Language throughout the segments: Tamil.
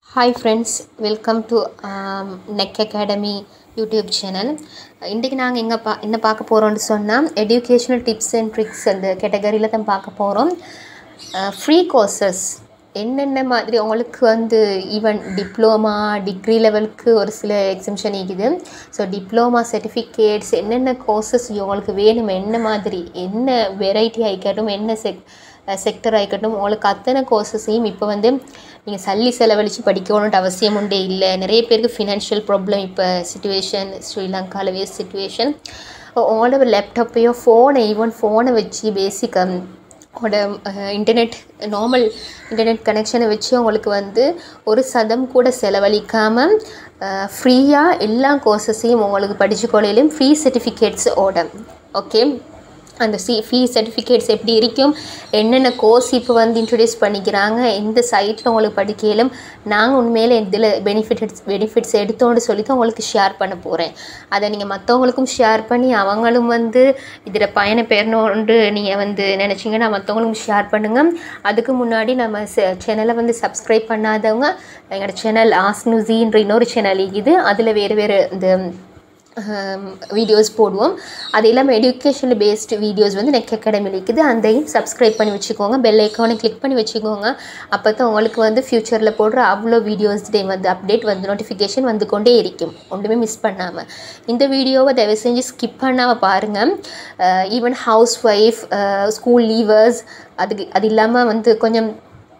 ஹாய் ஃப்ரெண்ட்ஸ் வெல்கம் டு நெக் அகாடமி யூடியூப் சேனல் இன்றைக்கி நாங்கள் எங்கே பா என்ன பார்க்க போகிறோம்னு சொன்னால் எஜுகேஷ்னல் டிப்ஸ் அண்ட் ட்ரிக்ஸ் அந்த கேட்டகரியில் தான் பார்க்க போகிறோம் ஃப்ரீ கோர்சஸ் என்னென்ன மாதிரி உங்களுக்கு வந்து ஈவன் டிப்ளமா டிகிரி லெவலுக்கு ஒரு சில எக்ஸிபிஷன் இருக்குது ஸோ டிப்ளமா சர்டிஃபிகேட்ஸ் என்னென்ன கோர்சஸ் உங்களுக்கு வேணும் என்ன மாதிரி என்ன வெரைட்டி ஆகிக்கட்டும் என்ன செக் செக்டர் ஆகிக்கட்டும் உங்களுக்கு அத்தனை கோர்சஸையும் இப்போ வந்து நீங்கள் சல்லி செலவழித்து படிக்கணுன்ட்டு அவசியம் உண்டே இல்லை நிறைய பேருக்கு ஃபினான்ஷியல் ப்ராப்ளம் இப்போ சுச்சுவேஷன் ஸ்ரீலங்காவில் வேஸ்ட் சுச்சுவேஷன் உங்களோட லேப்டாப்பையோ ஃபோனை ஈவன் ஃபோனை வச்சு பேசிக்காக உங்களோட இன்டர்நெட் நார்மல் இன்டர்நெட் கனெக்ஷனை வச்சு உங்களுக்கு வந்து ஒரு சதம் கூட செலவழிக்காமல் ஃப்ரீயாக எல்லா கோர்சஸையும் உங்களுக்கு படித்து கொள்ளையிலும் ஃப்ரீ சர்டிஃபிகேட்ஸோட ஓகே அந்த சி ஃப்ரீ சர்டிஃபிகேட்ஸ் எப்படி இருக்கும் என்னென்ன கோர்ஸ் இப்போ வந்து இன்ட்ரடியூஸ் பண்ணிக்கிறாங்க எந்த சைட்டில் உங்களுக்கு படிக்கலும் நாங்கள் உண்மையிலே இதில் பெனிஃபிட்ஸ் பெனிஃபிட்ஸ் எடுத்தோன்னு சொல்லி தான் உங்களுக்கு ஷேர் பண்ண போகிறேன் அதை நீங்கள் மற்றவங்களுக்கும் ஷேர் பண்ணி அவங்களும் வந்து இதில் பயண பெறணுன்ட்டு நீங்கள் வந்து நினச்சிங்கன்னா மற்றவங்களுக்கும் ஷேர் பண்ணுங்கள் அதுக்கு முன்னாடி நம்ம சேனலை வந்து சப்ஸ்கிரைப் பண்ணாதவங்க எங்களோட சேனல் ஆஸ்னுசின்ற இன்னொரு சேனல் இருக்குது அதில் வேறு வேறு இந்த வீடியோஸ் போடுவோம் அது இல்லாமல் எஜுகேஷனில் பேஸ்டு வீடியோஸ் வந்து நெக் அகாடமியில் இருக்குது அதையும் சப்ஸ்கிரைப் பண்ணி வச்சுக்கோங்க பெல் ஐக்கானை கிளிக் பண்ணி வச்சுக்கோங்க அப்போ தான் உங்களுக்கு வந்து ஃப்யூச்சரில் போடுற அவ்வளோ வீடியோஸ் டே வந்து அப்டேட் வந்து நோட்டிஃபிகேஷன் வந்து கொண்டே இருக்கும் ஒன்றுமே மிஸ் பண்ணாமல் இந்த வீடியோவை தயவு செஞ்சு ஸ்கிப் பண்ணாமல் பாருங்கள் even housewife school leavers அதுக்கு அது இல்லாமல் வந்து கொஞ்சம்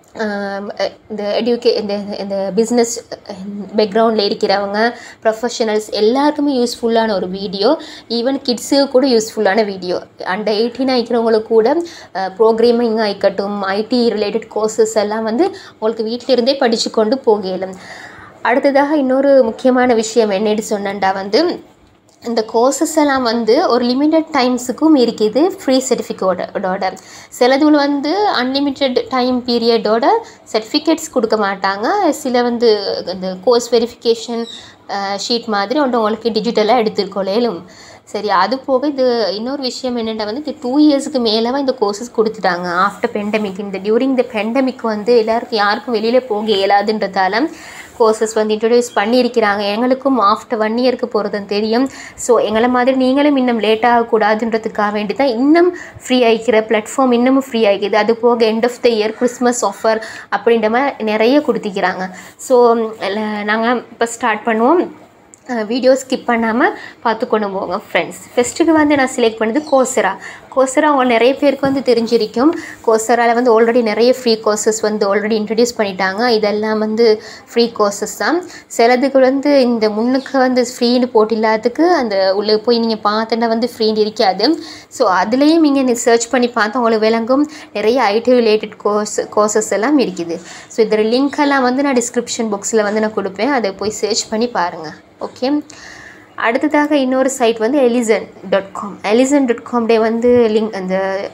இந்த எடியூகே இந்த இந்த பிஸ்னஸ் பேக்ரவுண்டில் இருக்கிறவங்க ப்ரொஃபஷனல்ஸ் எல்லாருக்குமே யூஸ்ஃபுல்லான ஒரு வீடியோ ஈவன் கிட்ஸுக்கு கூட யூஸ்ஃபுல்லான வீடியோ அண்டர் எயிட்டீன் ஆகிக்கிறவங்களுக்கு கூட ப்ரோக்ராமிங் ஆகிக்கட்டும் ஐடி ரிலேட்டட் கோர்சஸ் எல்லாம் வந்து உங்களுக்கு வீட்டில் இருந்தே படித்து கொண்டு போகலும் அடுத்ததாக இன்னொரு முக்கியமான விஷயம் என்னென்னு சொன்னேன்டா வந்து இந்த கோர்சஸ் எல்லாம் வந்து ஒரு லிமிட்டட் டைம்ஸுக்கும் இருக்குது ஃப்ரீ சர்டிஃபிகேட்டோட சிலதுல வந்து அன்லிமிட்டெட் டைம் பீரியடோட சர்டிஃபிகேட்ஸ் கொடுக்க மாட்டாங்க சில வந்து இந்த கோர்ஸ் வெரிஃபிகேஷன் ஷீட் மாதிரி ஒன்று உங்களுக்கு டிஜிட்டலாக எடுத்துக்கொள்ளையிலும் சரி அது போக இது இன்னொரு விஷயம் என்னென்னா வந்து இது டூ இயர்ஸுக்கு மேலே இந்த கோர்சஸ் கொடுத்துட்டாங்க ஆஃப்டர் பெண்டமிக் இந்த டியூரிங் த பெண்டமிக் வந்து எல்லாருக்கும் யாருக்கும் வெளியில் போக இயலாதுன்றதால கோர்சஸ் வந்து இன்ட்ரடியூஸ் பண்ணியிருக்கிறாங்க எங்களுக்கும் ஆஃப்டர் ஒன் இயருக்கு போகிறதுன்னு தெரியும் ஸோ எங்களை மாதிரி நீங்களும் இன்னும் லேட் ஆகக்கூடாதுன்றதுக்காக வேண்டி தான் இன்னும் ஃப்ரீ ஆகிக்கிற பிளாட்ஃபார்ம் இன்னமும் ஃப்ரீ ஆகிக்குது அது போக end of the year Christmas offer அப்படின்ற மாதிரி நிறைய கொடுத்திக்கிறாங்க ஸோ நாங்கள் இப்போ ஸ்டார்ட் பண்ணுவோம் வீடியோ ஸ்கிப் பண்ணாமல் பார்த்து கொண்டு போங்க ஃப்ரெண்ட்ஸ் ஃபஸ்ட்டுக்கு வந்து நான் செலக்ட் பண்ணது கோசரா கோசரா அவங்க நிறைய பேருக்கு வந்து தெரிஞ்சிருக்கும் கோசராவில் வந்து ஆல்ரெடி நிறைய ஃப்ரீ கோர்சஸ் வந்து ஆல்ரெடி இன்ட்ரடியூஸ் பண்ணிட்டாங்க இதெல்லாம் வந்து ஃப்ரீ கோர்சஸ் தான் சிலதுக்கு வந்து இந்த முன்னுக்கு வந்து ஃப்ரீன்னு போட்டு இல்லாததுக்கு அந்த உள்ளே போய் நீங்கள் பார்த்தோன்னா வந்து ஃப்ரீன்னு இருக்காது ஸோ அதுலேயும் நீங்கள் சர்ச் பண்ணி பார்த்தா உங்களுக்கு விளங்கும் நிறைய ஐடி ரிலேட்டட் கோர்ஸ் கோர்சஸ் எல்லாம் இருக்குது ஸோ இதில் லிங்க் எல்லாம் வந்து நான் டிஸ்கிரிப்ஷன் பாக்ஸில் வந்து நான் கொடுப்பேன் அதை போய் சர்ச் பண்ணி பாருங்கள் ஓகே அடுத்ததாக இன்னொரு சைட் வந்து Alison dot com Alison dot காம்டே வந்து லிங்க் அந்த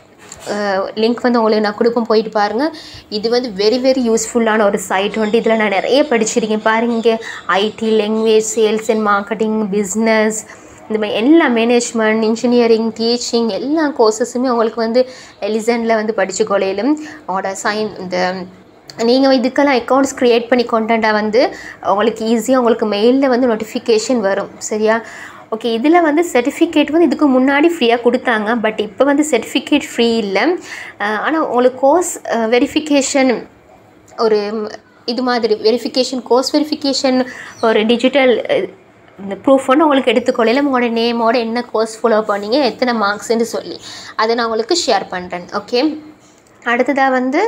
லிங்க் வந்து உங்களுக்கு நான் கொடுப்போம் போயிட்டு பாருங்கள் இது வந்து வெரி வெரி யூஸ்ஃபுல்லான ஒரு சைட் வந்துட்டு இதில் நான் நிறைய படிச்சிருக்கேன் பாருங்கள் இங்கே IT language sales and marketing business இந்த மாதிரி எல்லா மேனேஜ்மெண்ட் இன்ஜினியரிங் டீச்சிங் எல்லா கோர்சஸுமே உங்களுக்கு வந்து எலிசனில் வந்து படித்து கொள்ளையிலும் அவங்களோட சைன் இந்த நீங்கள் இதுக்கெல்லாம் அக்கௌண்ட்ஸ் க்ரியேட் பண்ணி கொண்டாண்டாக வந்து உங்களுக்கு ஈஸியாக உங்களுக்கு மெயிலில் வந்து நோட்டிஃபிகேஷன் வரும் சரியா ஓகே இதில் வந்து சர்டிஃபிகேட் வந்து இதுக்கு முன்னாடி ஃப்ரீயாக கொடுத்தாங்க பட் இப்போ வந்து சர்டிஃபிகேட் ஃப்ரீ இல்லை ஆனால் உங்களுக்கு கோர்ஸ் வெரிஃபிகேஷன் ஒரு இது மாதிரி வெரிஃபிகேஷன் கோர்ஸ் வெரிஃபிகேஷன் ஒரு டிஜிட்டல் இந்த ப்ரூஃப் ஒன்று உங்களுக்கு எடுத்துக்கொள்ளையில் உங்களோட நேமோட என்ன கோர்ஸ் ஃபாலோ பண்ணீங்க எத்தனை மார்க்ஸ்ன்னு சொல்லி அதை நான் உங்களுக்கு ஷேர் பண்ணுறேன் ஓகே அடுத்ததாக வந்து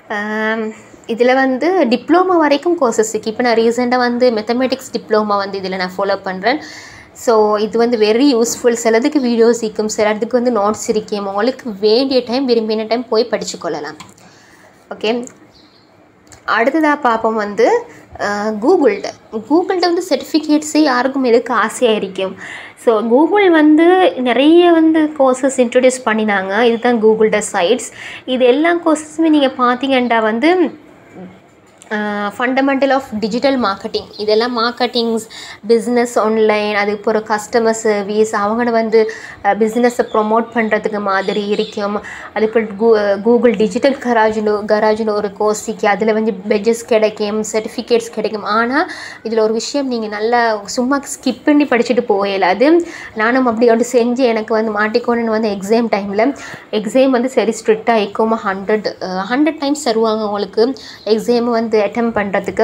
இதில் வந்து டிப்ளமோ வரைக்கும் கோர்சஸ் இருக்குது இப்போ நான் ரீசெண்டாக வந்து மெத்தமெட்டிக்ஸ் டிப்ளமா வந்து இதில் நான் ஃபாலோ பண்ணுறேன் ஸோ இது வந்து வெரி யூஸ்ஃபுல் சிலதுக்கு வீடியோஸ் இருக்கும் சிலதுக்கு வந்து நோட்ஸ் இருக்கும் உங்களுக்கு வேண்டிய டைம் விரும்பின டைம் போய் படித்து கொள்ளலாம் ஓகே அடுத்ததாக பார்ப்போம் வந்து கூகுள்கிட்ட கூகுள்கிட்ட வந்து சர்டிஃபிகேட்ஸே யாருக்கும் எடுக்க ஆசையாக இருக்கும் ஸோ கூகுள் வந்து நிறைய வந்து கோர்சஸ் இன்ட்ரடியூஸ் பண்ணினாங்க இதுதான் கூகுள்ட சைட்ஸ் இது எல்லா கோர்சஸுமே நீங்கள் பார்த்தீங்கன்னா வந்து ஃபண்டமெண்டல் ஆஃப் டிஜிட்டல் மார்க்கெட்டிங் இதெல்லாம் மார்க்கெட்டிங்ஸ் பிஸ்னஸ் ஆன்லைன் அதுக்கப்புறம் கஸ்டமர் சர்வீஸ் அவங்கள வந்து பிஸ்னஸை ப்ரொமோட் பண்ணுறதுக்கு மாதிரி இருக்கும் அதுக்கப்புறம் கூ கூகுள் டிஜிட்டல் கராஜ்னு கராஜ்னு ஒரு கோர்ஸ் இருக்கு அதில் வந்து பெஜஸ் கிடைக்கும் சர்டிஃபிகேட்ஸ் கிடைக்கும் ஆனால் இதில் ஒரு விஷயம் நீங்கள் நல்லா சும்மா ஸ்கிப் பண்ணி படிச்சுட்டு போயிடாது நானும் அப்படி வந்து செஞ்சு எனக்கு வந்து மாட்டிக்கோணுன்னு வந்து எக்ஸாம் டைமில் எக்ஸாம் வந்து சரி ஸ்ட்ரிக்டாக இருக்கும் ஹண்ட்ரட் ஹண்ட்ரட் டைம்ஸ் தருவாங்க உங்களுக்கு எக்ஸாம் வந்து அட்டம் பண்ணுறதுக்கு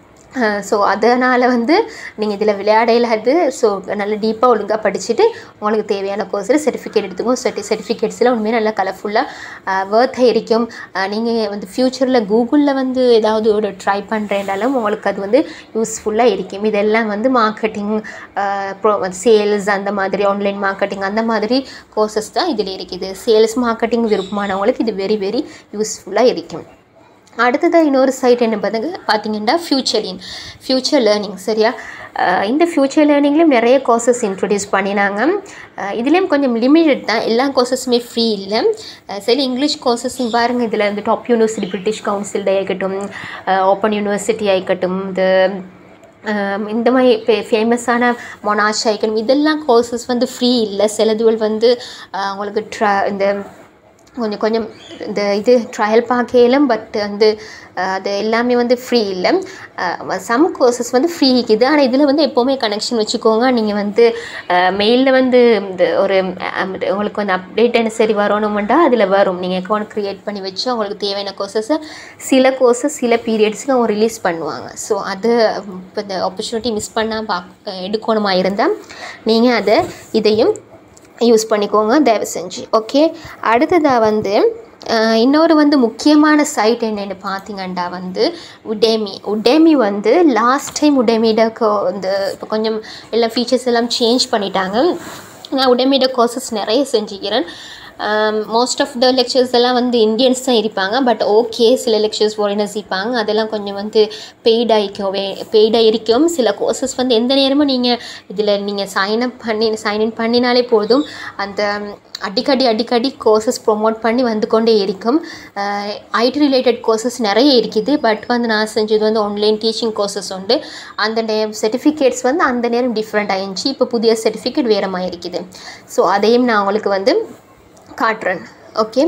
ஸோ அதனால் வந்து நீங்கள் இதில் விளையாடையிலாது ஸோ நல்ல டீப்பாக ஒழுங்காக படிச்சுட்டு உங்களுக்கு தேவையான கோர்ஸில் சர்டிஃபிகேட் எடுத்துக்கும் சர்டி சர்டிஃபிகேட்ஸில் உண்மையாக நல்லா கலர்ஃபுல்லாக வேர்த்தாக இருக்கும் நீங்கள் வந்து ஃப்யூச்சரில் கூகுளில் வந்து ஏதாவது ஒரு ட்ரை பண்ணுறேன்னாலும் உங்களுக்கு அது வந்து யூஸ்ஃபுல்லாக இருக்கும் இதெல்லாம் வந்து மார்க்கெட்டிங் ப்ரோ சேல்ஸ் அந்த மாதிரி ஆன்லைன் மார்க்கெட்டிங் அந்த மாதிரி கோர்சஸ் தான் இதில் இருக்குது சேல்ஸ் மார்க்கெட்டிங் விருப்பமானவங்களுக்கு இது வெரி வெரி யூஸ்ஃபுல்லாக இருக்கும் அடுத்ததாக இன்னொரு சைட் என்ன பார்த்துங்க பார்த்தீங்கன்னா ஃப்யூச்சர் இன் ஃப்யூச்சர் லேர்னிங் சரியா அஹ் இந்த ஃப்யூச்சர் லேர்னிங்லேயும் நிறைய கோர்சஸ் இன்ட்ரடியூஸ் பண்ணினாங்க அஹ் இதுலேயும் கொஞ்சம் லிமிட்டட் தான் எல்லா கோர்சஸுமே ஃப்ரீ இல்லை அஹ் சரி இங்கிலீஷ் கோர்சஸும் பாருங்கள் இதில் வந்து டாப் யூனிவர்சிட்டி பிரிட்டிஷ் கவுன்சில் ஆகிக்கட்டும் ஓப்பன் யூனிவர்சிட்டி ஆகிக்கட்டும் இந்த ஆம், இந்த மாதிரி ஃபே ஃபேமஸான மொனாஷ் ஐக்கன் இதெல்லாம் கோர்சஸ் வந்து ஃப்ரீ இல்லை சிலதுகள் வந்து ஆஹ், உங்களுக்கு ட்ரா இந்த கொஞ்சம் கொஞ்சம் இந்த இது ட்ரையல் பார்க்கலாம் பட் வந்து ஆஹ், அது எல்லாமே வந்து ஃப்ரீ இல்லை சம் கோர்சஸ் வந்து ஃப்ரீ இருக்குது ஆனால் இதில் வந்து எப்போவுமே கனெக்ஷன் வச்சுக்கோங்க நீங்கள் வந்து மெயிலில் வந்து இந்த ஒரு ஆம், இது உங்களுக்கு வந்து அப்டேட் என்ன சரி வரணுமெண்டா அதில் வரும் நீங்கள் அக்கௌண்ட் க்ரியேட் பண்ணி வச்சு உங்களுக்கு தேவையான கோர்சஸை சில கோர்சஸ் சில பீரியட்ஸுக்கு அவங்க ரிலீஸ் பண்ணுவாங்க ஸோ அது இப்போ இந்த ஆப்பர்ச்சுனிட்டி மிஸ் பண்ணால் பாக் எடுக்கணுமா இருந்தால் நீங்கள் அதை இதையும் யூஸ் பண்ணிக்கோங்க தயவு செஞ்சு ஓகே அடுத்ததாக வந்து அஹ், இன்னொரு வந்து முக்கியமான சைட் என்னென்னு பார்த்தீங்கன்னா வந்து உடேமி உடேமி வந்து லாஸ்ட் டைம் உடேமியோட கோ இந்த இப்போ கொஞ்சம் எல்லா ஃபீச்சர்ஸ் எல்லாம் சேஞ்ச் பண்ணிட்டாங்க நான் உடேமியோட கோர்சஸ் நிறைய செஞ்சுக்கிறேன் மோஸ்ட் ஆஃப் த லெக்சர்ஸ் எல்லாம் வந்து இந்தியன்ஸ் தான் இருப்பாங்க பட் ஓகே சில லெக்சர்ஸ் ஃபாரினர்ஸ் இருப்பாங்க அதெல்லாம் கொஞ்சம் வந்து பெய்டாக இருக்கவே பெய்டாக இருக்கும் சில கோர்சஸ் வந்து எந்த நேரமும் நீங்கள் இதில் நீங்கள் சைன் அப் பண்ணி சைன் இன் பண்ணினாலே போதும் அந்த அடிக்கடி அடிக்கடி கோர்சஸ் ப்ரொமோட் பண்ணி வந்து கொண்டே இருக்கும் ஐடி ரிலேட்டட் கோர்சஸ் நிறைய இருக்குது பட் வந்து நான் செஞ்சது வந்து ஆன்லைன் டீச்சிங் கோர்சஸ் உண்டு அந்த நேரம் சர்டிஃபிகேட்ஸ் வந்து அந்த நேரம் டிஃப்ரெண்ட் ஆயிருந்துச்சு இப்போ புதிய சர்டிஃபிகேட் வேறு மாதிரி இருக்குது ஸோ அதையும் நான் உங்களுக்கு வந்து காட்டுறேன் ஓகே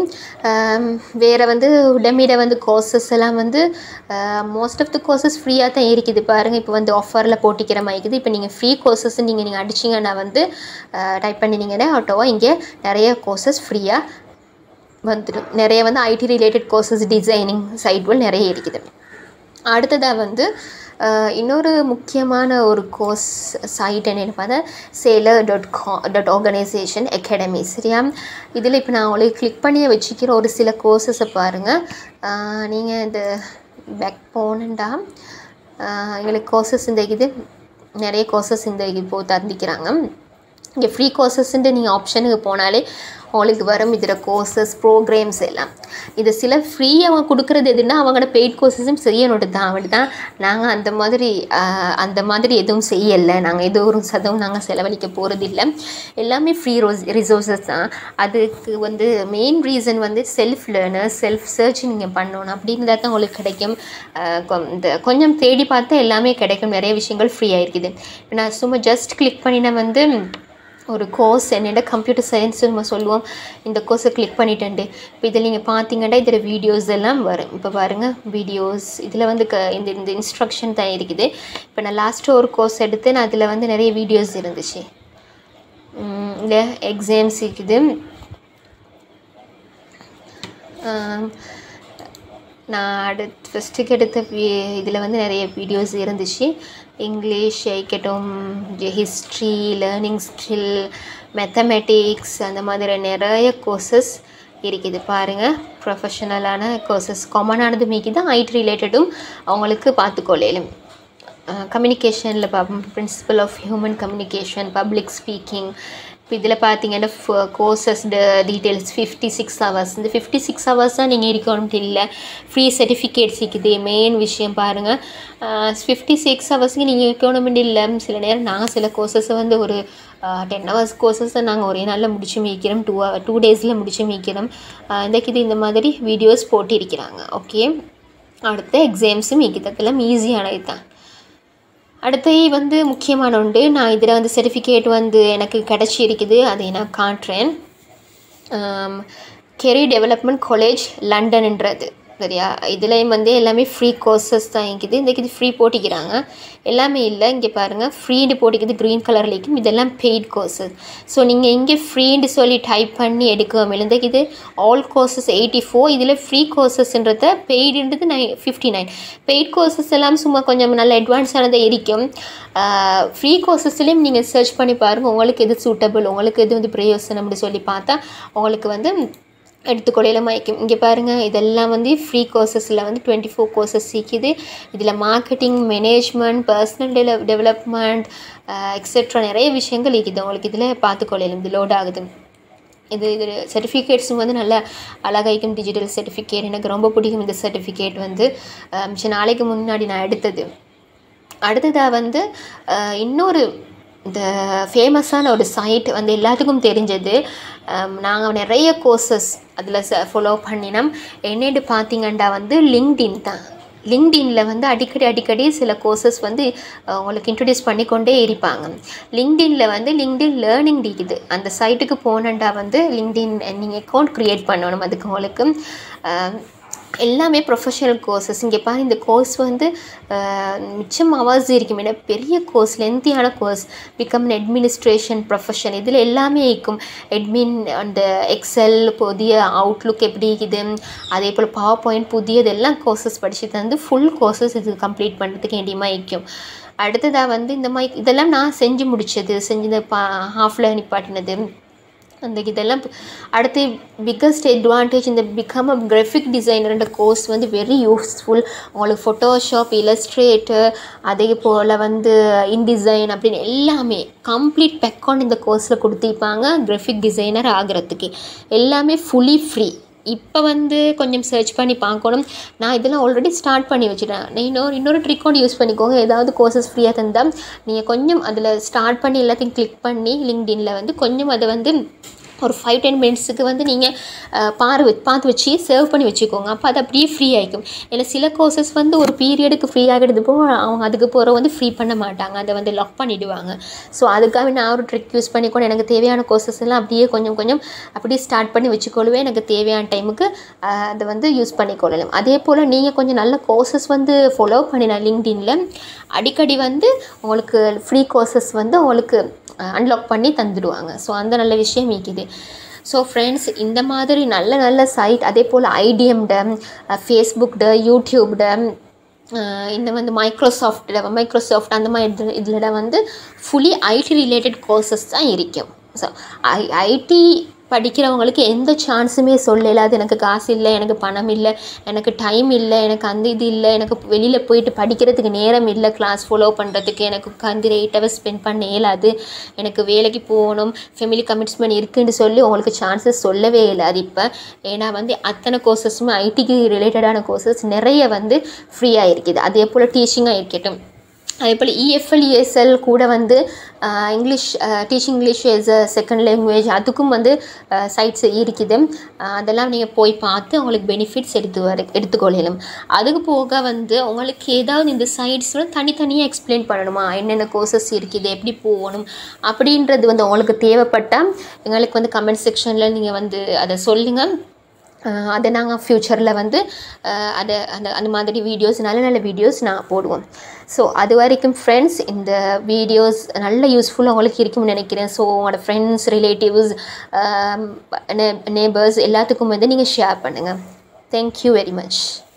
வேறு வந்து உடம்பிட வந்து கோர்சஸ் எல்லாம் வந்து மோஸ்ட் ஆஃப் த கோர்சஸ் ஃப்ரீயாக தான் இருக்குது பாருங்கள் இப்போ வந்து ஆஃபரில் போட்டிக்கிற மாதிரி இருக்குது இப்போ நீங்கள் ஃப்ரீ கோர்சஸ் நீங்கள் நீங்கள் அடிச்சிங்கன்னா வந்து டைப் பண்ணினீங்கன்னா ஆட்டோவாக இங்கே நிறைய கோர்சஸ் ஃப்ரீயாக வந்துடும் நிறைய வந்து ஐடி ரிலேட்டட் கோர்சஸ் டிசைனிங் சைட்கள் நிறைய இருக்குது அடுத்ததாக வந்து அஹ், இன்னொரு முக்கியமான ஒரு கோர்ஸ் சைட் என்னென்னு பார்த்தா சேலர் டாட் கா டாட் ஆர்கனைசேஷன் அகாடமி சரியா இதில் இப்போ நான் உங்களுக்கு கிளிக் பண்ணியே வச்சுக்கிற ஒரு சில கோர்சஸை பாருங்கள் நீங்கள் இந்த பேக் போனண்டா எங்களுக்கு கோர்சஸ் இந்த இது நிறைய கோர்சஸ் இந்த இப்போ தந்திக்கிறாங்க இங்கே ஃப்ரீ கோர்சஸ்ன்ட்டு நீங்கள் ஆப்ஷனுக்கு போனாலே உங்களுக்கு வரும் இதில் கோர்சஸ் ப்ரோக்ராம்ஸ் எல்லாம் இது சில ஃப்ரீ அவங்க கொடுக்குறது எதுன்னா அவங்களோட பெய்ட் கோர்சஸும் செய்யணுட்டு தான் அப்படி தான் நாங்கள் அந்த மாதிரி ஆஹ், அந்த மாதிரி எதுவும் செய்யலை நாங்கள் எது ஒரு சதவும் நாங்கள் செலவழிக்க போகிறது இல்லை எல்லாமே ஃப்ரீ ரோஸ் ரிசோர்ஸஸ் தான் அதுக்கு வந்து மெயின் ரீசன் வந்து செல்ஃப் லேர்னர் செல்ஃப் சர்ச் நீங்கள் பண்ணணும் அப்படின்னு தான் உங்களுக்கு கிடைக்கும் ஆஹ், கொ- இந்த கொஞ்சம் தேடி பார்த்தா எல்லாமே கிடைக்கும் நிறைய விஷயங்கள் ஃப்ரீயாக இருக்குது இப்போ நான் சும்மா ஜஸ்ட் கிளிக் பண்ணினா வந்து ஒரு கோர்ஸ் என்னென்ன கம்ப்யூட்டர் சயின்ஸ் நம்ம சொல்லுவோம் இந்த கோர்ஸை கிளிக் பண்ணிட்டேன்ட்டு இப்போ இதில் நீங்கள் பார்த்தீங்கன்னா இதில் வீடியோஸ் எல்லாம் வரும் இப்போ பாருங்கள் வீடியோஸ் இதில் வந்து க இந்த இந்த இன்ஸ்ட்ரக்ஷன் தான் இருக்குது இப்போ நான் லாஸ்ட்டு ஒரு கோர்ஸ் எடுத்து நான் அதில் வந்து நிறைய வீடியோஸ் இருந்துச்சு உம், இந்த எக்ஸாம்ஸ் இருக்குது ஆம், நான் அடுத்து ஃபஸ்ட்டுக்கு எடுத்த இதில் வந்து நிறைய வீடியோஸ் இருந்துச்சு இங்கிலீஷ் இருக்கட்டும் ஹிஸ்ட்ரி லேர்னிங் ஸ்கில் மேத்தமெட்டிக்ஸ் அந்த மாதிரி நிறைய கோர்சஸ் இருக்குது பாருங்கள் ப்ரொஃபஷனலான கோர்சஸ் காமனானது மீக்கி தான் ஐடி ரிலேட்டடும் அவங்களுக்கு பார்த்துக்கொள்ளலும் கம்யூனிகேஷனில் பார்ப்போம் principal of human communication public speaking இப்போ இதில் பார்த்தீங்கன்னா courses details fifty six hours இந்த ஃபிஃப்டி சிக்ஸ் ஹவர்ஸ் தான் நீங்கள் இருக்கணும்ட்டு இல்லை ஃப்ரீ சர்டிஃபிகேட்ஸ் இருக்குது மெயின் விஷயம் பாருங்கள் ஃபிஃப்டி சிக்ஸ் ஹவர்ஸ்க்கு நீங்கள் இருக்கணும்னு இல்லை சில நேரம் நாங்கள் சில கோர்சஸை வந்து ஒரு டென் ஹவர்ஸ் கோர்சஸை நாங்கள் ஒரே நாளில் முடிச்சு மீக்கிறோம் டூ டூ டேஸில் முடிச்சு மீக்கிறோம் இந்த இது இந்த மாதிரி வீடியோஸ் போட்டிருக்கிறாங்க ஓகே அடுத்து எக்ஸாம்ஸும் ஈக்கித்தக்கெல்லாம் ஈஸியானது தான் அடுத்து வந்து முக்கியமான உண்டு நான் இதில் வந்து சர்டிஃபிகேட் வந்து எனக்கு கிடச்சி இருக்குது அதை நான் காட்டுறேன் கெரி டெவலப்மெண்ட் காலேஜ் லண்டன்ன்றது சரியா இதுலேயும் வந்து எல்லாமே ஃப்ரீ கோர்சஸ் தான் இருக்குது இந்த இது ஃப்ரீ போட்டிக்கிறாங்க எல்லாமே இல்லை இங்கே பாருங்கள் ஃப்ரீன்னு போட்டிக்குது க்ரீன் கலர்லேயும் இதெல்லாம் பெய்ட் கோர்சஸ் ஸோ நீங்கள் இங்கே ஃப்ரீன்னு சொல்லி டைப் பண்ணி எடுக்கவும் இல்லை இது ஆல் கோர்சஸ் எயிட்டி ஃபோர் இதில் ஃப்ரீ கோர்சஸ்ன்றத பெய்டுன்றது நை ஃபிஃப்டி நைன் பெய்ட் கோர்சஸ் எல்லாம் சும்மா கொஞ்சம் நல்ல அட்வான்ஸானதாக இருக்கும் ஃப்ரீ கோர்சஸ்லேயும் நீங்கள் சர்ச் பண்ணி பாருங்கள் உங்களுக்கு எது சூட்டபிள் உங்களுக்கு எது வந்து பிரயோசனம்னு சொல்லி பார்த்தா உங்களுக்கு வந்து எடுத்துக்கொள்ளையில் மயக்கும் இங்கே பாருங்கள் இதெல்லாம் வந்து ஃப்ரீ கோர்சஸில் வந்து டுவெண்ட்டி ஃபோர் கோர்சஸ் சீக்கிது இதில் மார்க்கெட்டிங் மேனேஜ்மெண்ட் பர்சனல் டெவல டெவலப்மெண்ட் எக்ஸெட்ரா நிறைய விஷயங்கள் இருக்குது உங்களுக்கு இதில் பார்த்துக்கொள்ளையிலும் இது லோட் ஆகுது இது இது சர்டிஃபிகேட்ஸும் வந்து நல்ல அழகாய்க்கும் டிஜிட்டல் சர்டிஃபிகேட் எனக்கு ரொம்ப பிடிக்கும் இந்த சர்டிஃபிகேட் வந்து மிச்ச நாளைக்கு முன்னாடி நான் எடுத்தது அடுத்ததாக வந்து இன்னொரு இந்த ஃபேமஸான ஒரு சைட் வந்து எல்லாத்துக்கும் தெரிஞ்சது நாங்கள் நிறைய கோர்சஸ் அதில் ச ஃபாலோ பண்ணினோம் என்னென்னு பார்த்தீங்கன்னா வந்து லிங்க்டின் தான் லிங்க்டின்ல வந்து அடிக்கடி அடிக்கடி சில கோர்சஸ் வந்து உங்களுக்கு இன்ட்ரடியூஸ் பண்ணிக்கொண்டே இருப்பாங்க லிங்க்டின்ல வந்து லிங்க்டின் லேர்னிங் இருக்குது அந்த சைட்டுக்கு போனண்டா வந்து லிங்க்டின் நீங்கள் அக்கௌண்ட் க்ரியேட் பண்ணணும் அதுக்கு உங்களுக்கு எல்லாமே ப்ரொஃபஷனல் கோர்சஸ் இங்கே பாரு இந்த கோர்ஸ் வந்து மிச்சம் அவர்ஸ் இருக்கும் ஏன்னா பெரிய கோர்ஸ் லென்த்தியான கோர்ஸ் பிகம் அட்மினிஸ்ட்ரேஷன் ப்ரொஃபஷன் இதில் எல்லாமே இருக்கும் அட்மின் அந்த எக்ஸல் புதிய அவுட்லுக் எப்படி இருக்குது அதே போல் பவர் பாயிண்ட் புதியது எல்லாம் கோர்சஸ் படித்து தந்து ஃபுல் கோர்சஸ் இது கம்ப்ளீட் பண்ணுறதுக்கு வேண்டியமாக இருக்கும் அடுத்ததாக வந்து இந்த மாதிரி இதெல்லாம் நான் செஞ்சு முடித்தது செஞ்சு இந்த பா ஹாஃபில் நிப்பாட்டினது அந்த இதெல்லாம் அடுத்து பிக்கஸ்ட் அட்வான்டேஜ் இந்த பிகம் அ கிராஃபிக் டிசைனர்ன்ற கோர்ஸ் வந்து வெரி யூஸ்ஃபுல் உங்களுக்கு ஃபோட்டோஷாப் இலஸ்ட்ரேட்டர் அதே போல் வந்து இன்டிசைன் அப்படின்னு எல்லாமே கம்ப்ளீட் பெக்கான் இந்த கோர்ஸில் கொடுத்திருப்பாங்க கிராஃபிக் டிசைனர் ஆகிறதுக்கு எல்லாமே ஃபுல்லி ஃப்ரீ இப்போ வந்து கொஞ்சம் சர்ச் பண்ணி பார்க்கணும் நான் இதெல்லாம் ஆல்ரெடி ஸ்டார்ட் பண்ணி வச்சுட்டேன் நான் இன்னொரு இன்னொரு ட்ரிக் ஒன்று யூஸ் பண்ணிக்கோங்க ஏதாவது கோர்சஸ் ஃப்ரீயாக தந்தால் நீங்கள் கொஞ்சம் அதில் ஸ்டார்ட் பண்ணி எல்லாத்தையும் கிளிக் பண்ணி லிங்க்டின்ல வந்து கொஞ்சம் அதை வந்து ஒரு ஃபைவ் டென் மினிட்ஸுக்கு வந்து நீங்கள் பாரு பார்த்து வச்சு சேவ் பண்ணி வச்சுக்கோங்க அப்போ அது அப்படியே ஃப்ரீ ஆகிக்கும் இல்லை சில கோர்சஸ் வந்து ஒரு பீரியடுக்கு ஃப்ரீ ஆகிடுது போ அவங்க அதுக்கு போகிற வந்து ஃப்ரீ பண்ண மாட்டாங்க அதை வந்து லாக் பண்ணிவிடுவாங்க ஸோ அதுக்காக நான் ஒரு ட்ரிக் யூஸ் பண்ணிக்கொண்டு எனக்கு தேவையான கோர்சஸ் எல்லாம் அப்படியே கொஞ்சம் கொஞ்சம் அப்படியே ஸ்டார்ட் பண்ணி வச்சுக்கொள்வேன் எனக்கு தேவையான டைமுக்கு அதை வந்து யூஸ் பண்ணிக்கொள்ளலாம் அதே போல் நீங்கள் கொஞ்சம் நல்ல கோர்சஸ் வந்து ஃபாலோ பண்ணினா லிங்க்டின்ல அடிக்கடி வந்து உங்களுக்கு ஃப்ரீ கோர்சஸ் வந்து உங்களுக்கு அன்லாக் பண்ணி தந்துடுவாங்க ஸோ அந்த நல்ல விஷயம் இருக்குது ஸோ ஃப்ரெண்ட்ஸ் இந்த மாதிரி நல்ல நல்ல சைட் அதே போல் ஐடிஎம்ட ஃபேஸ்புக்ட யூடியூப்ட இந்த வந்து மைக்ரோசாஃப்டில் மைக்ரோசாஃப்ட் அந்த மாதிரி இது இதில் வந்து ஃபுல்லி ஐடி ரிலேட்டட் கோர்சஸ் தான் இருக்கும் ஸோ ஐ ஐடி படிக்கிறவங்களுக்கு எந்த சான்ஸுமே சொல்லல அது எனக்கு காசு இல்லை எனக்கு பணம் இல்லை எனக்கு டைம் இல்லை எனக்கு அந்த இது இல்லை எனக்கு வெளியில் போயிட்டு படிக்கிறதுக்கு நேரம் இல்லை கிளாஸ் ஃபாலோ பண்ணுறதுக்கு எனக்கு உட்காந்து எயிட் ஹவர்ஸ் ஸ்பெண்ட் பண்ண இயலாது எனக்கு வேலைக்கு போகணும் ஃபேமிலி கமிட்ஸ்மெண்ட் இருக்குன்னு சொல்லி உங்களுக்கு சான்சஸ் சொல்லவே இல்லை அது இப்போ ஏன்னா வந்து அத்தனை கோர்சஸுமே ஐடிக்கு ரிலேட்டடான கோர்சஸ் நிறைய வந்து ஃப்ரீயாக இருக்குது அதே போல் டீச்சிங்காக இருக்கட்டும் அதே போல் இஎஃப்எல் இஎஸ்எல் கூட வந்து English teaching English as a second language அதுக்கும் வந்து சைட்ஸ் இருக்குது அதெல்லாம் நீங்கள் போய் பார்த்து உங்களுக்கு பெனிஃபிட்ஸ் எடுத்து வர எடுத்துக்கொள்ளலாம் அதுக்கு போக வந்து உங்களுக்கு ஏதாவது இந்த சைட்ஸில் தனித்தனியாக எக்ஸ்பிளைன் பண்ணணுமா என்னென்ன கோர்சஸ் இருக்குது எப்படி போகணும் அப்படின்றது வந்து உங்களுக்கு தேவைப்பட்டால் எங்களுக்கு வந்து கமெண்ட் செக்ஷனில் நீங்கள் வந்து அதை சொல்லுங்கள் அதை நாங்கள் ஃப்யூச்சரில் வந்து அதை அந்த அந்த மாதிரி வீடியோஸ் நல்ல நல்ல வீடியோஸ் நான் போடுவோம் ஸோ அது வரைக்கும் ஃப்ரெண்ட்ஸ் இந்த வீடியோஸ் நல்ல யூஸ்ஃபுல்லாக உங்களுக்கு இருக்கும்னு நினைக்கிறேன் ஸோ உங்களோட ஃப்ரெண்ட்ஸ் ரிலேட்டிவ்ஸ் நேபர்ஸ் எல்லாத்துக்கும் வந்து நீங்கள் ஷேர் பண்ணுங்கள் தேங்க்யூ வெரி மச்